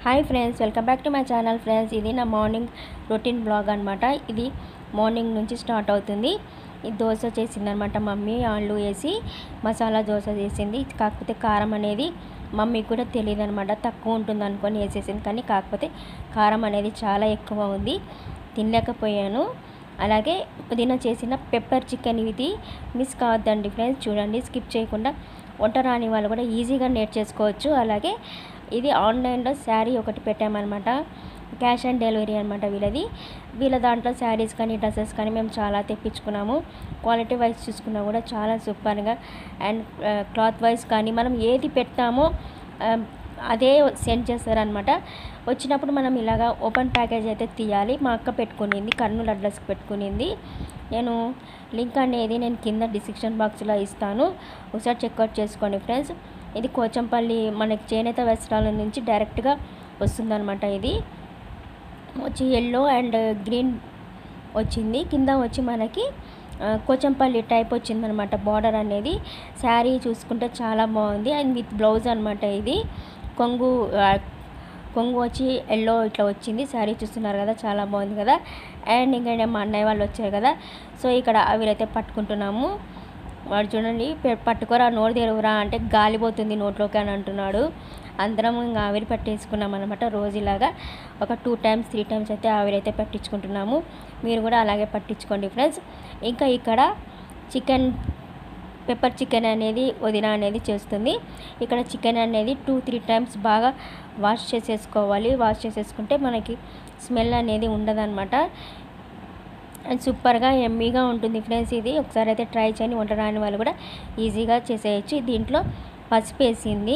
hi friends welcome back to my channel friends ఇది నా morning routine blog అనమాట ఇది మార్నింగ్ నుంచి స్టార్ట్ అవుతుంది ఈ దోశ చేసిందనమాట మమ్మీ ఆళ్ళు వేసి మసాలా దోశ చేసింది కాకపోతే కారం అనేది మమ్మీకి కూడా తెలియదు అనమాట తక్కువ ఉంటుంది అనుకొని వేసేసింది కానీ కాకపోతే కారం అనేది చాలా ఎక్కువ ఉంది తినలేకపోయాను అలాగే పుదీనా చేసిన పెప్పర్ చికెన్ ఇది మిస్ కావద్దండి ఫ్రెండ్స్ చూడండి స్కిప్ చేయకుండా వంట రాని వాళ్ళు కూడా ఈజీగా నేర్చేసుకోవచ్చు అలాగే ఇది ఆన్లైన్లో శారీ ఒకటి పెట్టామన్నమాట క్యాష్ ఆన్ డెలివరీ అనమాట వీళ్ళది వీళ్ళ దాంట్లో శారీస్ కానీ డ్రెస్సెస్ కానీ మేము చాలా తెప్పించుకున్నాము క్వాలిటీ వైజ్ చూసుకున్నా కూడా చాలా సూపర్గా అండ్ క్లాత్ వైజ్ కానీ మనం ఏది పెడతామో ఆ, అదే సెండ్ చేస్తారనమాట వచ్చినప్పుడు మనం ఇలాగా ఓపెన్ ప్యాకేజ్ అయితే తీయాలి మా అక్క పెట్టుకునింది కర్నూలు అడ్రస్కి పెట్టుకునింది నేను లింక్ అనేది నేను కింద డిస్క్రిప్షన్ బాక్స్లో ఇస్తాను ఒకసారి చెక్అవుట్ చేసుకోండి ఫ్రెండ్స్ ఇది కోచంపల్లి మనకి చేనేత వస్త్రాల నుంచి డైరెక్ట్గా వస్తుందన్నమాట ఇది వచ్చి ఎల్లో అండ్ గ్రీన్ వచ్చింది కింద వచ్చి మనకి ఆ, కోచంపల్లి టైప్ వచ్చిందనమాట బార్డర్ అనేది శారీ చూసుకుంటే చాలా బాగుంది అండ్ విత్ బ్లౌజ్ అనమాట ఇది కొంగు ఆ, కొంగు వచ్చి ఎల్లో ఇట్లా వచ్చింది శారీ చూస్తున్నారు కదా చాలా బాగుంది కదా అండ్ ఇంకా మా అన్నయ్య వాళ్ళు వచ్చారు కదా సో ఇక్కడ అవిరైతే పట్టుకుంటున్నాము వాడు చూడండి పె- పట్టుకోరా నోరు తెరువురా అంటే గాలిపోతుంది నోట్లోకి అని అంటున్నాడు అందరం ఇంకా ఆవిరి పట్టేసుకున్నాం అనమాట రోజు ఇలాగా ఒక టూ టైమ్స్ త్రీ టైమ్స్ అయితే ఆవిరైతే పట్టించుకుంటున్నాము మీరు కూడా అలాగే పట్టించుకోండి ఫ్రెండ్స్ ఇంకా ఇక్కడ చికెన్ పెప్పర్ చికెన్ అనేది వదిన అనేది చేస్తుంది ఇక్కడ చికెన్ అనేది టూ త్రీ టైమ్స్ బాగా వాష్ చేసేసుకోవాలి వాష్ చేసేసుకుంటే మనకి స్మెల్ అనేది ఉండదన్నమాట అండ్ సూపర్గా ఎమ్మీగా ఉంటుంది ఫ్రెండ్స్ ఇది ఒకసారి అయితే ట్రై చేయండి వంట రాని వాళ్ళు కూడా ఈజీగా చేసేయచ్చు దీంట్లో పసుపు వేసింది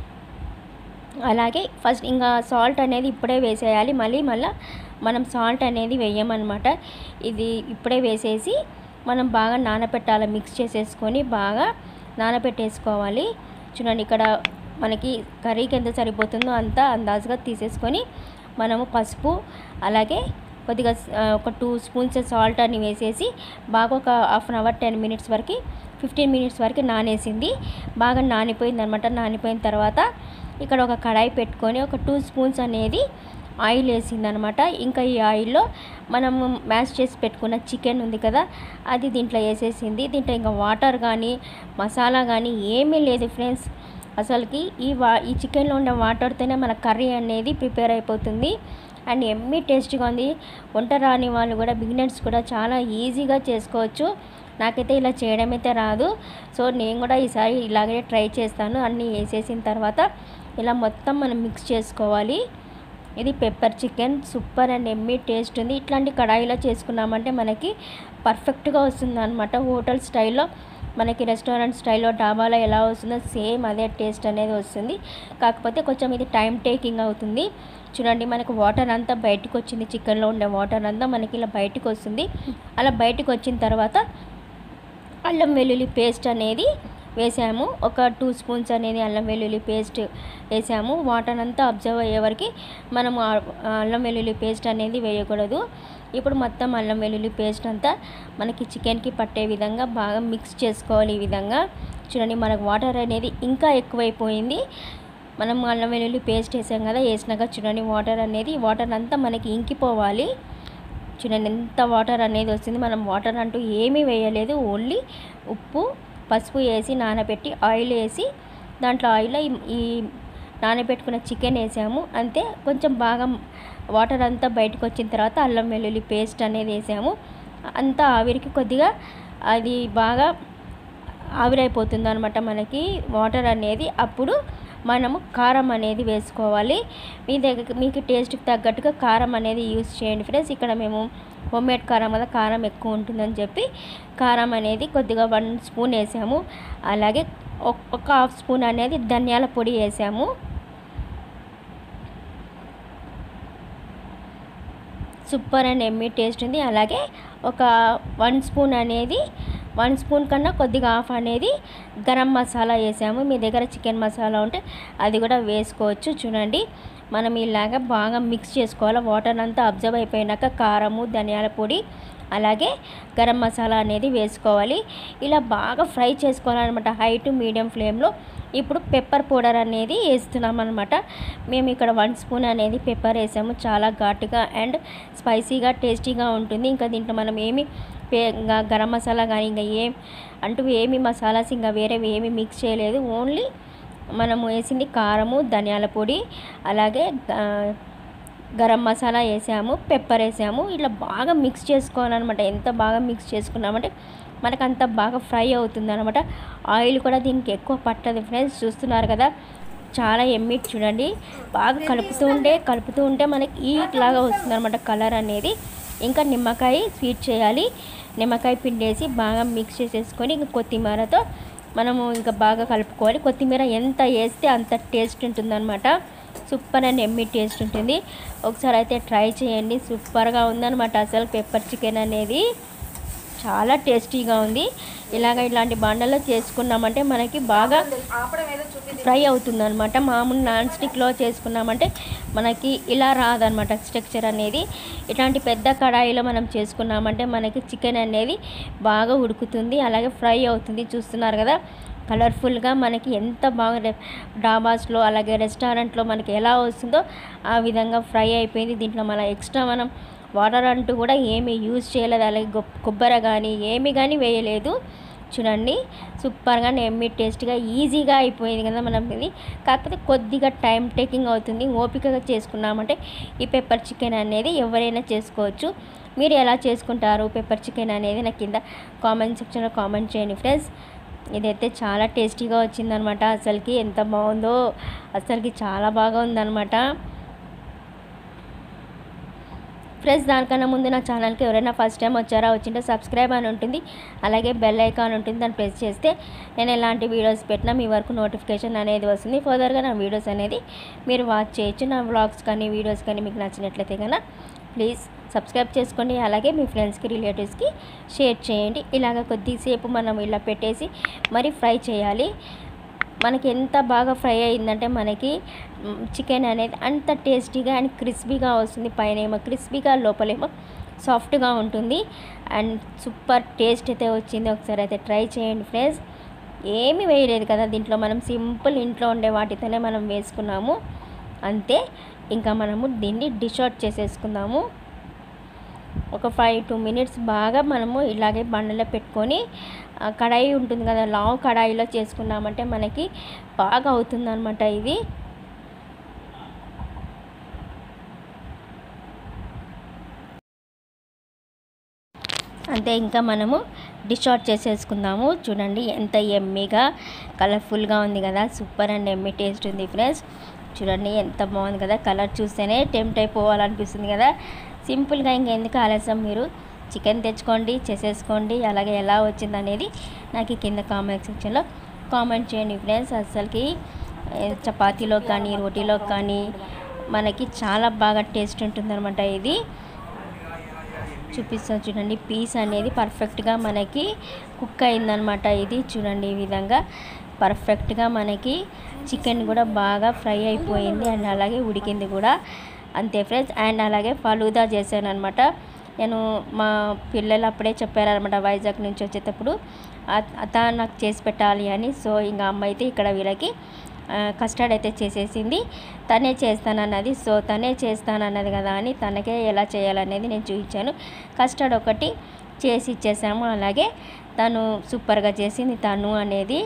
అలాగే ఫస్ట్ ఇంకా సాల్ట్ అనేది ఇప్పుడే వేసేయాలి మళ్ళీ మళ్ళీ మనం సాల్ట్ అనేది వేయమన్నమాట ఇది ఇప్పుడే వేసేసి మనం బాగా నానబెట్టాలి మిక్స్ చేసేసుకొని బాగా నానబెట్టేసుకోవాలి చూడండి ఇక్కడ మనకి కర్రీకి ఎంత సరిపోతుందో అంత అందాజుగా తీసేసుకొని మనము పసుపు అలాగే కొద్దిగా ఆ, ఒక టూ స్పూన్స్ సాల్ట్ అని వేసేసి బాగా ఒక half an hour ten minutes వరకు ఫిఫ్టీన్ మినిట్స్ వరకు నానేసింది బాగా నానిపోయింది అనమాట నానిపోయిన తర్వాత ఇక్కడ ఒక కడాయి పెట్టుకొని ఒక టూ స్పూన్స్ అనేది ఆయిల్ వేసింది అనమాట ఇంకా ఈ ఆయిల్లో మనము మ్యాష్ చేసి పెట్టుకున్న చికెన్ ఉంది కదా అది దీంట్లో వేసేసింది దీంట్లో ఇంకా వాటర్ కానీ మసాలా కానీ ఏమీ లేదు ఫ్రెండ్స్ అసలుకి ఈ వా ఈ చికెన్లో ఉండే వాటర్తోనే మన కర్రీ అనేది ప్రిపేర్ అయిపోతుంది అండ్ ఎమ్మీ టేస్ట్గా ఉంది వంట రాని వాళ్ళు కూడా బిగినర్స్ కూడా చాలా ఈజీగా చేసుకోవచ్చు నాకైతే ఇలా చేయడం అయితే రాదు సో నేను కూడా ఈసారి ఇలాగే ట్రై చేస్తాను అన్నీ వేసేసిన తర్వాత ఇలా మొత్తం మనం మిక్స్ చేసుకోవాలి ఇది pepper chicken super and yummy taste ఉంది ఇట్లాంటి కడాయిలో చేసుకున్నామంటే మనకి పర్ఫెక్ట్గా వస్తుంది అనమాట హోటల్ స్టైల్లో మనకి రెస్టారెంట్ స్టైల్లో డాబాలో ఎలా వస్తుందో సేమ్ అదే టేస్ట్ అనేది వస్తుంది కాకపోతే కొంచెం ఇది టైం టేకింగ్ అవుతుంది చూడండి మనకు వాటర్ అంతా బయటకు వచ్చింది చికెన్లో ఉండే వాటర్ అంతా మనకి ఇలా బయటకు వస్తుంది అలా బయటకు వచ్చిన తర్వాత అల్లం వెల్లుల్లి పేస్ట్ అనేది వేసాము ఒక టూ స్పూన్స్ అనేది అల్లం వెల్లుల్లి పేస్ట్ వేసాము వాటర్ అంతా అబ్జర్వ్ అయ్యే వరకు మనము ఆ- ఆ అల్లం వెల్లుల్లి పేస్ట్ అనేది వేయకూడదు ఇప్పుడు మొత్తం అల్లం వెల్లుల్లి పేస్ట్ అంతా మనకి చికెన్కి పట్టే విధంగా బాగా మిక్స్ చేసుకోవాలి ఈ విధంగా చూడండి మనకు వాటర్ అనేది ఇంకా ఎక్కువైపోయింది మనం అల్లం వెల్లుల్లి పేస్ట్ వేసాం కదా వేసినాక చూడండి వాటర్ అనేది వాటర్ అంతా మనకి ఇంకిపోవాలి చూడండి ఎంత వాటర్ అనేది వస్తుంది మనం వాటర్ అంటూ ఏమీ వేయలేదు ఓన్లీ ఉప్పు పసుపు వేసి నానబెట్టి ఆయిల్ వేసి దాంట్లో ఆయిల్లో ఈ- ఈ నానబెట్టుకున్న చికెన్ వేసాము అంతే కొంచెం బాగా వాటర్ అంతా బయటకు వచ్చిన తర్వాత అల్లం వెల్లుల్లి పేస్ట్ అనేది వేసాము అంతా ఆవిరికి కొద్దిగా అది బాగా ఆవిరైపోతుంది అనమాట మనకి వాటర్ అనేది అప్పుడు మనము కారం అనేది వేసుకోవాలి మీ దగ్గర మీకు టేస్ట్కి తగ్గట్టుగా కారం అనేది యూస్ చేయండి ఫ్రెండ్స్ ఇక్కడ మేము హోమ్మేడ్ కారం కదా కారం ఎక్కువ ఉంటుందని చెప్పి కారం అనేది కొద్దిగా వన్ స్పూన్ వేసాము అలాగే ఒక ఒక హాఫ్ స్పూన్ అనేది ధనియాల పొడి వేసాము సూపర్ అండ్ ఎమ్మీ టేస్ట్ ఉంది అలాగే ఒక వన్ స్పూన్ అనేది వన్ స్పూన్ కన్నా కొద్దిగా హాఫ్ అనేది గరం మసాలా వేసాము మీ దగ్గర చికెన్ మసాలా ఉంటే అది కూడా వేసుకోవచ్చు చూడండి మనం ఇలాగ బాగా మిక్స్ చేసుకోవాలి వాటర్ అంతా అబ్జర్వ్ అయిపోయినాక కారము ధనియాల పొడి అలాగే గరం మసాలా అనేది వేసుకోవాలి ఇలా బాగా ఫ్రై చేసుకోవాలన్నమాట హై టు మీడియం ఫ్లేమ్లో ఇప్పుడు పెప్పర్ పౌడర్ అనేది వేస్తున్నాం అనమాట మేము ఇక్కడ వన్ స్పూన్ అనేది పెప్పర్ వేసాము చాలా ఘాటుగా అండ్ స్పైసీగా టేస్టీగా ఉంటుంది ఇంకా దీంట్లో మనం ఏమి పే ఇంకా గరం మసాలా కానీ ఇంకా ఏం అంటూ ఏమి మసాలాస్ ఇంకా వేరేవి ఏమి మిక్స్ చేయలేదు ఓన్లీ మనము వేసింది కారము ధనియాల పొడి అలాగే ఆ, గరం మసాలా వేసాము పెప్పర్ వేసాము ఇట్లా బాగా మిక్స్ చేసుకోవాలన్నమాట ఎంత బాగా మిక్స్ చేసుకున్నామంటే మనకు అంత బాగా ఫ్రై అవుతుంది అనమాట ఆయిల్ కూడా దీనికి ఎక్కువ పట్టదు ఫ్రెండ్స్ చూస్తున్నారు కదా చాలా ఎమ్మిట్ చూడండి బాగా కలుపుతూ ఉంటే కలుపుతూ ఉంటే మనకి ఈట్ లాగా వస్తుంది అనమాట కలర్ అనేది ఇంకా నిమ్మకాయ స్వీట్ చేయాలి నిమ్మకాయ పిండేసి బాగా మిక్స్ చేసేసుకొని ఇంకా కొత్తిమీరతో మనము ఇంకా బాగా కలుపుకోవాలి కొత్తిమీర ఎంత వేస్తే అంత టేస్ట్ ఉంటుందన్నమాట సూపర్ అండ్ ఎమ్మి టేస్ట్ ఉంటుంది ఒకసారి అయితే ట్రై చేయండి సూపర్గా ఉందన్నమాట అసలు పెప్పర్ చికెన్ అనేది చాలా టేస్టీగా ఉంది ఇలాగ ఇలాంటి బండల్లో చేసుకున్నామంటే మనకి బాగా ఫ్రై అవుతుంది అనమాట మామూలు నాన్ స్టిక్లో చేసుకున్నామంటే మనకి ఇలా రాదనమాట స్ట్రక్చర్ అనేది ఇట్లాంటి పెద్ద కడాయిలో మనం చేసుకున్నామంటే మనకి చికెన్ అనేది బాగా ఉడుకుతుంది అలాగే ఫ్రై అవుతుంది చూస్తున్నారు కదా కలర్ఫుల్గా మనకి ఎంత బాగా రె- డాబాస్లో అలాగే రెస్టారెంట్లో మనకి ఎలా వస్తుందో ఆ విధంగా ఫ్రై అయిపోయింది దీంట్లో మన ఎక్స్ట్రా మనం వాటర్ అంటూ కూడా ఏమీ యూజ్ చేయలేదు అలాగే గొ- కొబ్బరి కానీ ఏమీ కానీ వేయలేదు చూడండి సూపర్గా ఎమ్మి టేస్ట్గా ఈజీగా అయిపోయింది కదా మనం ఇది కాకపోతే కొద్దిగా టైం టేకింగ్ అవుతుంది ఓపికగా చేసుకున్నామంటే ఈ పెప్పర్ చికెన్ అనేది ఎవరైనా చేసుకోవచ్చు మీరు ఎలా చేసుకుంటారు పెప్పర్ చికెన్ అనేది నాకు కింద కామెంట్ సెక్షన్లో కామెంట్ చేయండి ఫ్రెండ్స్ ఇదైతే చాలా టేస్టీగా వచ్చిందనమాట అసలుకి ఎంత బాగుందో అసలుకి చాలా బాగా ఉందన్నమాట ఫ్రెండ్స్ దానికన్నా ముందు నా ఛానల్కి ఎవరైనా ఫస్ట్ టైం వచ్చారా వచ్చింటే సబ్స్క్రైబ్ అని ఉంటుంది అలాగే బెల్ ఐకాన్ ఉంటుంది దాన్ని ప్రెస్ చేస్తే నేను ఎలాంటి వీడియోస్ పెట్టినా మీ వరకు నోటిఫికేషన్ అనేది వస్తుంది ఫర్దర్గా నా వీడియోస్ అనేది మీరు వాచ్ చేయొచ్చు నా వ్లాగ్స్ కానీ వీడియోస్ కానీ మీకు నచ్చినట్లయితే కనుక ప్లీజ్ సబ్స్క్రైబ్ చేసుకోండి అలాగే మీ ఫ్రెండ్స్కి రిలేటివ్స్కి షేర్ చేయండి ఇలాగ కొద్దిసేపు మనం ఇలా పెట్టేసి మరి ఫ్రై చేయాలి మనకి ఎంత బాగా ఫ్రై అయిందంటే మనకి చికెన్ అనేది అంత టేస్టీగా అండ్ క్రిస్పీగా వస్తుంది పైన ఏమో క్రిస్పీగా లోపలేమో సాఫ్ట్గా ఉంటుంది అండ్ సూపర్ టేస్ట్ అయితే వచ్చింది ఒకసారి అయితే ట్రై చేయండి ఫ్రెండ్స్ ఏమీ వేయలేదు కదా దీంట్లో మనం సింపుల్ ఇంట్లో ఉండే వాటితోనే మనం వేసుకున్నాము అంతే ఇంకా మనము దీన్ని డిష్ అవుట్ చేసేసుకుందాము ఒక ఫైవ్ టూ మినిట్స్ బాగా మనము ఇలాగే బండలో పెట్టుకొని ఆ కడాయి ఉంటుంది కదా లావ్ కడాయిలో చేసుకున్నామంటే మనకి బాగా అవుతుంది అనమాట ఇది అంతే ఇంకా మనము డిష్ అవుట్ చేసేసుకుందాము చూడండి ఎంత ఎమ్మీగా కలర్ఫుల్గా ఉంది కదా సూపర్ అండ్ ఎమ్మీ టేస్ట్ ఉంది ఫ్రెండ్స్ చూడండి ఎంత బాగుంది కదా కలర్ చూస్తేనే టెంప్ట్ అయిపోవాలనిపిస్తుంది కదా సింపుల్గా ఇంకెందుకు ఆలస్యం మీరు చికెన్ తెచ్చుకోండి చేసేసుకోండి అలాగే ఎలా వచ్చింది అనేది నాకు ఈ కింద కామెంట్ సెక్షన్లో కామెంట్ చేయండి ఫ్రెండ్స్ అసలుకి ఏ, చపాతీలో కానీ రోటీలో కానీ మనకి చాలా బాగా టేస్ట్ ఉంటుందన్నమాట ఇది చూపిస్తాను చూడండి పీస్ అనేది పర్ఫెక్ట్గా మనకి కుక్ అయిందనమాట ఇది చూడండి ఈ విధంగా పర్ఫెక్ట్గా మనకి చికెన్ కూడా బాగా ఫ్రై అయిపోయింది అండ్ అలాగే ఉడికింది కూడా అంతే ఫ్రెండ్స్ అండ్ అలాగే ఫలూదా చేశాను అనమాట నేను మా పిల్లలు అప్పుడే చెప్పారనమాట వైజాగ్ నుంచి వచ్చేటప్పుడు అ- అత నాకు చేసి పెట్టాలి అని సో ఇంకా అమ్మ అయితే ఇక్కడ వీళ్ళకి కస్టర్డ్ అయితే చేసేసింది తనే చేస్తానన్నది సో తనే చేస్తానన్నది కదా అని తనకే ఎలా చేయాలనేది నేను చూపించాను కస్టర్డ్ ఒకటి చేసి ఇచ్చేసాము అలాగే తను సూపర్గా చేసింది తను అనేది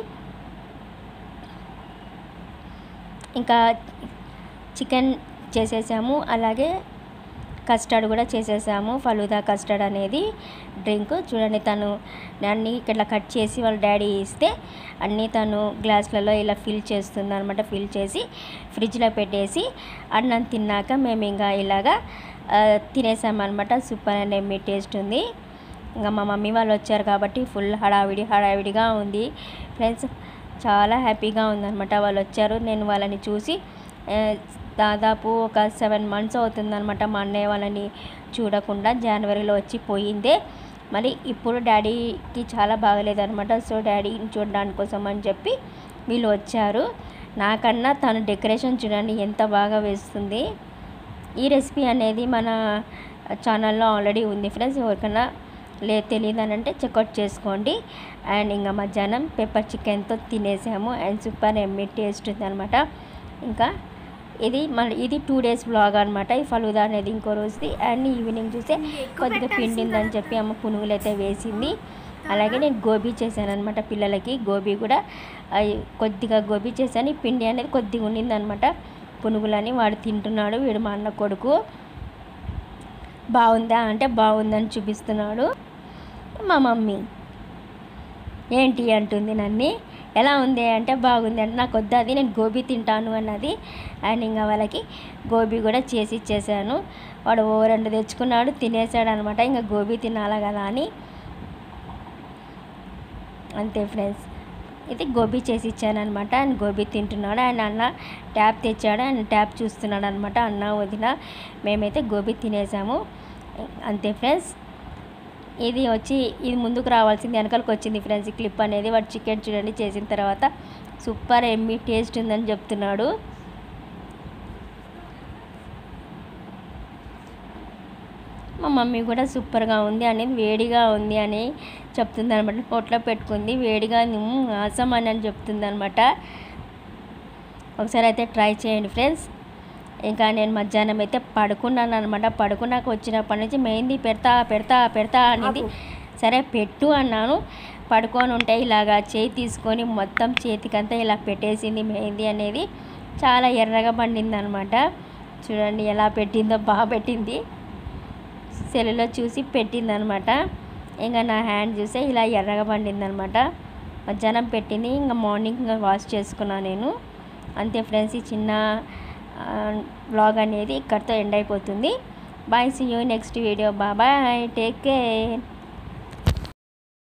ఇంకా చికెన్ చేసేసాము అలాగే కస్టర్డ్ కూడా చేసేసాము ఫలూదా కస్టర్డ్ అనేది డ్రింక్ చూడండి తను అన్నీ ఇట్లా కట్ చేసి వాళ్ళ డాడీ ఇస్తే అన్నీ తను గ్లాసులలో ఇలా ఫిల్ చేస్తుంది అనమాట ఫిల్ చేసి ఫ్రిడ్జ్లో పెట్టేసి అన్నం తిన్నాక మేము ఇంకా ఇలాగా ఆ, తినేసామన్నమాట సూపర్ అండ్ ఎమ్మి టేస్ట్ ఉంది ఇంకా మా మమ్మీ వాళ్ళు వచ్చారు కాబట్టి ఫుల్ హడావిడి హడావిడిగా ఉంది ఫ్రెండ్స్ చాలా హ్యాపీగా ఉందన్నమాట వాళ్ళు వచ్చారు నేను వాళ్ళని చూసి ఆ, దాదాపు ఒక సెవెన్ మంత్స్ అవుతుందన్నమాట మా అన్నయ్య వాళ్ళని చూడకుండా జనవరిలో వచ్చి పోయిందే మరి ఇప్పుడు డాడీకి చాలా బాగలేదన్నమాట సో డాడీని చూడడానికి కోసం అని చెప్పి వీళ్ళు వచ్చారు నాకన్నా తను డెకరేషన్ చూడండి ఎంత బాగా వేస్తుంది ఈ రెసిపీ అనేది మన ఛానల్లో ఆల్రెడీ ఉంది ఫ్రెండ్స్ ఎవరికైనా లేదు తెలియదు అని అంటే చెక్అవుట్ చేసుకోండి అండ్ ఇంకా మధ్యాహ్నం పెప్పర్ చికెన్తో తినేసాము అండ్ సూపర్ ఎమ్మి టేస్ట్ ఉందన్నమాట ఇంకా ఇది మళ్ళీ ఇది టూ డేస్ బ్లాగ్ అనమాట ఈ ఫలుదా అనేది ఇంకో రోజుది అండ్ ఈవినింగ్ చూస్తే కొద్దిగా పిండి ఉందని చెప్పి అమ్మ పునుగులు అయితే వేసింది అలాగే నేను గోబీ చేశాను అనమాట పిల్లలకి గోబీ కూడా అయి కొద్దిగా గోబీ చేశాను ఈ పిండి అనేది కొద్దిగా ఉండిందనమాట పునుగులని వాడు తింటున్నాడు వీడు మా అన్న కొడుకు బాగుందా అంటే బాగుందని చూపిస్తున్నాడు మా మమ్మీ ఏంటి అంటుంది నన్ను ఎలా ఉంది అంటే బాగుంది అంటే నాకు వద్దు అది నేను గోబీ తింటాను అన్నది అండ్ ఇంకా వాళ్ళకి గోబీ కూడా చేసి ఇచ్చేసాను వాడు ఓ రెండు తెచ్చుకున్నాడు తినేసాడు అనమాట ఇంకా గోబీ తినాలా కదా అని అంతే ఫ్రెండ్స్ ఇది గోబీ చేసి ఇచ్చాను అనమాట అండ్ గోబీ తింటున్నాడు అండ్ అన్న ట్యాప్ తెచ్చాడు అండ్ ట్యాప్ చూస్తున్నాడు అనమాట అన్న వదిన మేమైతే గోబీ తినేసాము అంతే ఫ్రెండ్స్ ఇది వచ్చి ఇది ముందుకు రావాల్సింది వెనకాలకు వచ్చింది ఫ్రెండ్స్ ఈ క్లిప్ అనేది వాడు చికెన్ చూడండి చేసిన తర్వాత సూపర్ ఎమ్మి టేస్ట్ ఉందని చెప్తున్నాడు మా మమ్మీ కూడా సూపర్గా ఉంది అనేది వేడిగా ఉంది అని చెప్తుంది అనమాట పొట్లో పెట్టుకుంది వేడిగా ఆసం అని అని చెప్తుంది అనమాట ఒకసారి అయితే ట్రై చేయండి ఫ్రెండ్స్ ఇంకా నేను మధ్యాహ్నం అయితే పడుకున్నాను అనమాట పడుకున్నాక వచ్చినప్పటి నుంచి మెహందీ పెడతా పెడతా పెడతా అనేది సరే పెట్టు అన్నాను పడుకొని ఉంటే ఇలాగా చేయి తీసుకొని మొత్తం చేతికంతా ఇలా పెట్టేసింది మెహందీ అనేది చాలా ఎర్రగా పండింది అనమాట చూడండి ఎలా పెట్టిందో బాగా పెట్టింది సెల్లులో చూసి పెట్టింది అనమాట ఇంకా నా హ్యాండ్ చూస్తే ఇలా ఎర్రగా పండింది అనమాట మధ్యాహ్నం పెట్టింది ఇంకా మార్నింగ్ ఇంకా వాష్ చేసుకున్నాను నేను అంతే ఫ్రెండ్స్ ఈ చిన్న బ్లాగ్ అనేది ఇక్కడితో ఎండ్ అయిపోతుంది bye see you next video bye take care